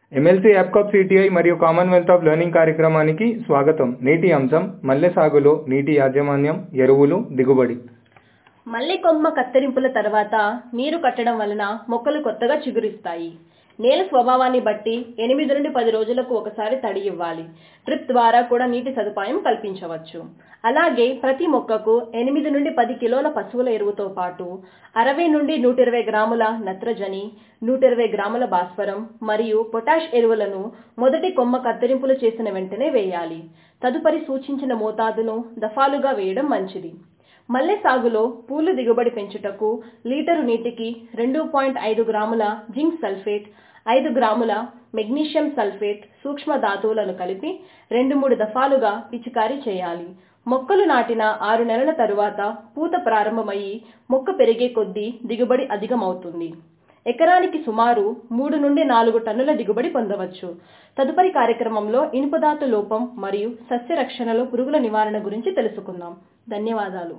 MLC యాప్కాప్ C T I మరియు commonwealth of learning కార్యక్రమానికి స్వాగతం నేటి అంశం మల్లె సాగులో నీటి యాజమాన్యం ఎరువులు దిగుబడి మల్లె కొమ్మ కత్తిరింపుల తర్వాత నీరు కట్టడం వలన మొక్కలు కొత్తగా చిగురిస్తాయి నేల స్వభావాన్ని బట్టి ఎనిమిది నుండి పది రోజులకు ఒకసారి తడి ఇవ్వాలి డ్రిప్ ద్వారా కూడా నీటి సదుపాయం కల్పించవచ్చు అలాగే ప్రతి మొక్కకు ఎనిమిది నుండి పది కిలోల పశువుల ఎరువుతో పాటు అరవై నుండి నూట ఇరవై గ్రాముల నత్రజని నూట ఇరవై గ్రాముల భాస్వరం మరియు పొటాష్ ఎరువులను మొదటి కొమ్మ కత్తిరింపులు చేసిన వెంటనే వేయాలి తదుపరి సూచించిన మోతాదును దఫాలుగా వేయడం మంచిది మల్లె సాగులో పూలు దిగుబడి పెంచుటకు లీటరు నీటికి రెండు పాయింట్ ఐదు గ్రాముల జింక్ సల్ఫేట్ ఐదు గ్రాముల మెగ్నీషియం సల్ఫేట్ సూక్ష్మ ధాతువులను కలిపి రెండు మూడు దఫాలుగా పిచికారీ చేయాలి మొక్కలు నాటిన ఆరు నెలల తరువాత పూత ప్రారంభమయ్యి మొక్క పెరిగే కొద్దీ దిగుబడి అధికమవుతుంది ఎకరానికి సుమారు మూడు నుండి నాలుగు టన్నుల దిగుబడి పొందవచ్చు తదుపరి కార్యక్రమంలో ఇనుపధాతు లోపం మరియు సస్య రక్షణలో పురుగుల నివారణ గురించి తెలుసుకుందాం ధన్యవాదాలు